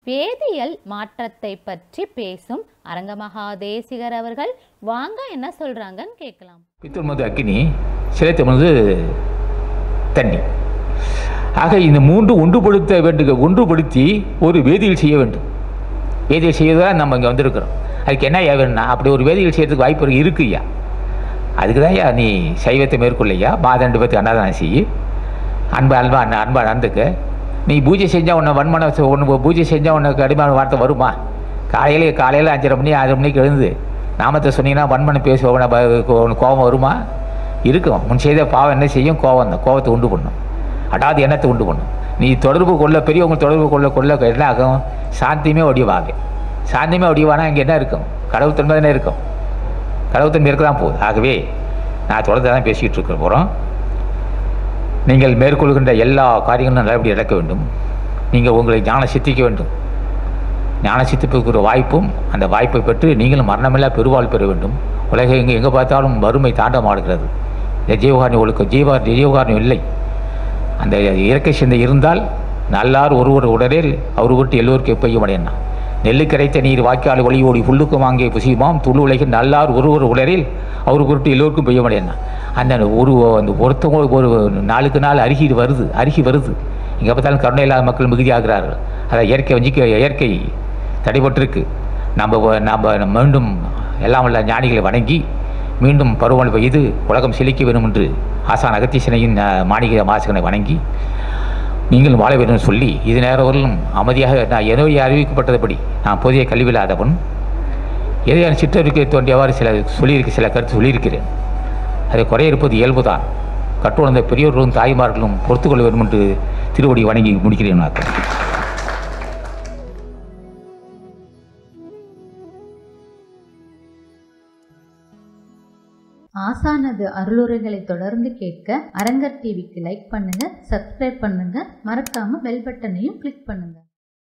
வேதியியல் மாற்றத்தை பற்றி பேசும் அரங்கமகா தேசிகர் அவர்கள் வாங்க என்ன சொல்றாங்கன்னு கேட்கலாம் பித்தூர் மது அக்கினி சிலைத்த மது தண்ணி ஆக இந்த மூன்று ஒன்றுபடுத்த வேண்டுக ஒன்றுபடுத்தி ஒரு வேதியியல் செய்ய வேண்டும் வேதியியல் செய்யதான் நம்ம இங்கே வந்திருக்கிறோம் அதுக்கு என்ன ஐயா வேணும்னா அப்படி ஒரு வேதியியல் செய்யறதுக்கு வாய்ப்பு இருக்கு ஐயா அதுக்கு தான் ஐயா நீ சைவத்தை மேற்கொள்ளையா பாதண்டு பேத்துக்கு அன்னதானம் செய்யு அன்பு அன்பா அன்பா அன்பா நடந்துக்க நீ பூஜை செஞ்சால் உன்னை வன்மன ஒன்று பூஜை செஞ்சால் உனக்கு அடிமான வார்த்தை வருமா காலையில் காலையில் அஞ்சரை மணி ஆறு மணிக்கு எழுந்து நாமத்தை சொன்னீங்கன்னா வன்மனை பேசுவோம் உனக்கு கோபம் வருமா இருக்கும் முன் செய்த பாவம் என்ன செய்யும் கோபம் தான் கோபத்தை உண்டு பண்ணும் அடாது எண்ணத்தை உண்டு பண்ணும் நீ தொடர்பு கொள்ள பெரியவங்க தொடர்பு கொள்ள கொள்ள என்ன ஆகும் சாந்தியுமே ஒடிவாங்க சாந்தியுமே ஒடிவானா இங்கே என்ன இருக்கும் கடவுள் தன்மை தானே இருக்கும் கடவுள் தன்மை இருக்க தான் போகுது ஆகவே நான் தொடர்ந்து தான் பேசிக்கிட்டு இருக்க போகிறோம் நீங்கள் மேற்கொள்கின்ற எல்லா காரியங்களும் நல்லபடி நடக்க வேண்டும் நீங்கள் உங்களை ஞான சித்திக்க வேண்டும் ஞான சித்திப்புக்கு ஒரு வாய்ப்பும் அந்த வாய்ப்பை பெற்று நீங்களும் மரணமில்லா பெருவாழ் பெற வேண்டும் உலகம் எங்கே எங்கே பார்த்தாலும் வறுமை தாண்டமாடுகிறது இந்த ஜீவகாரணி ஒழுக்கம் ஜீவா ஜீவகாரணம் இல்லை அந்த இயற்கை சிந்தை இருந்தால் நல்லார் ஒருவர் உடலில் அவர் விட்டு எல்லோருக்கும் எப்பையும் அடையணும் நெல்லு கிடைத்த நீர் வாய்க்கால் ஒளியோடி புல்லுக்கு வாங்கிய புசியுமாம் துளு உலகில் நல்லார் ஒருவர் உடலில் அவர் பொருட்டு எல்லோருக்கும் பெய்ய அடையணும் அந்த ஒரு அந்த ஒருத்தவங்க ஒரு நாளுக்கு நாள் அருகி வருது அருகி வருது இங்கே பார்த்தாலும் கருணை இல்லாத மக்கள் மிகுதியாகிறார்கள் அதை இயற்கை வஞ்சிக்க இயற்கை தடைபட்டிருக்கு நம்ம நம்ம மீண்டும் எல்லாம் உள்ள ஞானிகளை வணங்கி மீண்டும் பருவமழை பெய்து உலகம் செழிக்க வேண்டும் என்று ஆசான் அகத்தீசனையின் மாணிக மாசகனை வணங்கி நீங்கள் வாழ வேண்டும் சொல்லி இது நேரம் வரலும் அமைதியாக நான் எனவே அறிவிக்கப்பட்டதுபடி நான் போதிய கல்வியில்லாதவன் எதையான சிற்றறிக்கை தோன்றியவாறு சில சொல்லியிருக்க சில கருத்து சொல்லியிருக்கிறேன் அதை குறைய இருப்பது இயல்புதான் கட்டுணர்ந்த பெரியோர்களும் தாய்மார்களும் பொறுத்துக்கொள்ள வேண்டும் என்று திருவடி வணங்கி முடிக்கிறேன் நான் ஆசானது அருளுரைகளை தொடர்ந்து கேட்க அரங்கர் டிவிக்கு லைக் பண்ணுங்க சப்ஸ்கிரைப் பண்ணுங்க மறக்காம பெல் பட்டனையும் கிளிக் பண்ணுங்க